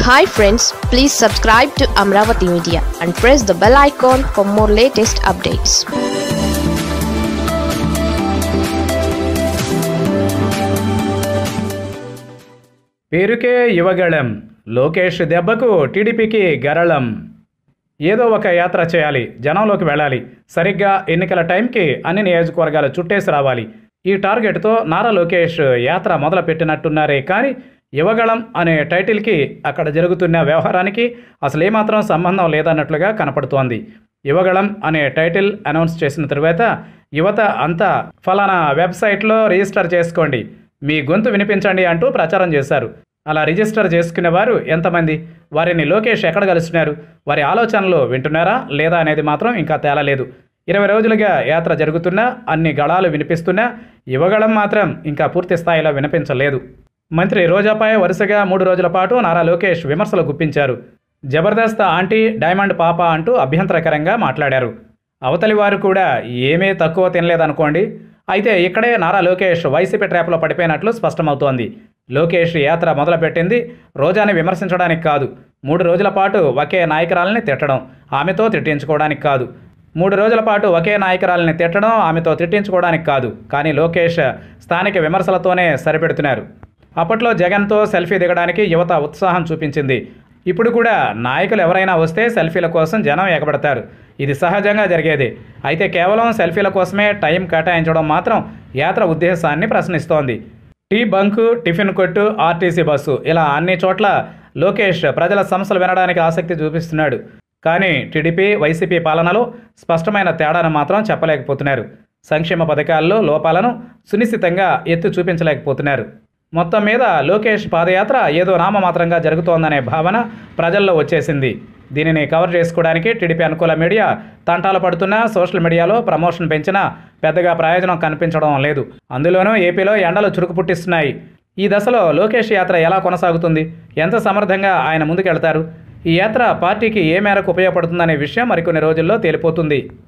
hi friends please subscribe to Amaravati media and press the bell icon for more latest updates పేరుకే యువగళం లోకేష్ దెబ్బకు టీడీపీకి గరళం ఏదో ఒక యాత్ర చేయాలి జనంలోకి వెళ్ళాలి సరిగ్గా ఎన్నికల టైంకి అన్ని నియోజకవర్గాలు చుట్టేసి రావాలి ఈ టార్గెట్తో నారా లోకేష్ యాత్ర మొదలుపెట్టినట్టున్నారే కానీ యువగళం అనే టైటిల్కి అక్కడ జరుగుతున్న వ్యవహారానికి అసలు ఏమాత్రం సంబంధం లేదన్నట్లుగా కనపడుతోంది యువగళం అనే టైటిల్ అనౌన్స్ చేసిన తరువాత యువత అంతా ఫలానా వెబ్సైట్లో రిజిస్టర్ చేసుకోండి మీ గొంతు వినిపించండి అంటూ ప్రచారం చేశారు అలా రిజిస్టర్ చేసుకునే వారు ఎంతమంది వారిని లోకేష్ ఎక్కడ కలుస్తున్నారు వారి ఆలోచనలు వింటున్నారా లేదా అనేది మాత్రం ఇంకా తేలలేదు ఇరవై రోజులుగా యాత్ర జరుగుతున్నా అన్ని గళాలు వినిపిస్తున్నా యువగళం మాత్రం ఇంకా పూర్తి స్థాయిలో వినిపించలేదు మంత్రి రోజాపై వరుసగా మూడు రోజుల పాటు నారా లోకేష్ విమర్శలు గుప్పించారు జబర్దస్త్ ఆంటీ డైమండ్ పాప అంటూ అభ్యంతరకరంగా మాట్లాడారు అవతలి వారు కూడా ఏమీ తక్కువ తినలేదనుకోండి అయితే ఇక్కడే నారా లోకేష్ వైసీపీ ట్రాప్లో పడిపోయినట్లు స్పష్టమవుతోంది లోకేష్ యాత్ర మొదలుపెట్టింది రోజాని విమర్శించడానికి కాదు మూడు రోజుల పాటు ఒకే నాయకురాలని తిట్టడం ఆమెతో తిట్టించుకోవడానికి కాదు మూడు రోజుల పాటు ఒకే నాయకురాలని తిట్టడం ఆమెతో తిట్టించుకోవడానికి కాదు కానీ లోకేష్ స్థానిక విమర్శలతోనే సరిపెడుతున్నారు అప్పట్లో జగన్తో సెల్ఫీ దిగడానికి యువత ఉత్సాహం చూపించింది ఇప్పుడు కూడా నాయకులు ఎవరైనా వస్తే సెల్ఫీల కోసం జనం ఎగబడతారు ఇది సహజంగా జరిగేది అయితే కేవలం సెల్ఫీల కోసమే టైం కేటాయించడం మాత్రం యాత్ర ఉద్దేశాన్ని ప్రశ్నిస్తోంది టీ బంకు టిఫిన్ కొట్టు ఆర్టీసీ బస్సు ఇలా అన్ని చోట్ల లోకేష్ ప్రజల సమస్యలు వినడానికి ఆసక్తి చూపిస్తున్నాడు కానీ టీడీపీ వైసీపీ పాలనలో స్పష్టమైన తేడాను మాత్రం చెప్పలేకపోతున్నారు సంక్షేమ పథకాల్లో లోపాలను సునిశ్చితంగా ఎత్తి చూపించలేకపోతున్నారు మొత్తం మీద లోకేష్ పాదయాత్ర ఏదో నామమాత్రంగా జరుగుతోందనే భావన ప్రజల్లో వచ్చేసింది దీనిని కవర్ చేసుకోవడానికి టీడీపీ అనుకూల మీడియా తంటాలు పడుతున్నా సోషల్ మీడియాలో ప్రమోషన్ పెంచినా పెద్దగా ప్రయోజనం కనిపించడం లేదు అందులోనూ ఏపీలో ఎండలు చురుకు పుట్టిస్తున్నాయి ఈ దశలో లోకేష్ యాత్ర ఎలా కొనసాగుతుంది ఎంత సమర్థంగా ఆయన ముందుకెళ్తారు ఈ యాత్ర పార్టీకి ఏ మేరకు ఉపయోగపడుతుందనే విషయం మరికొన్ని రోజుల్లో తేలిపోతుంది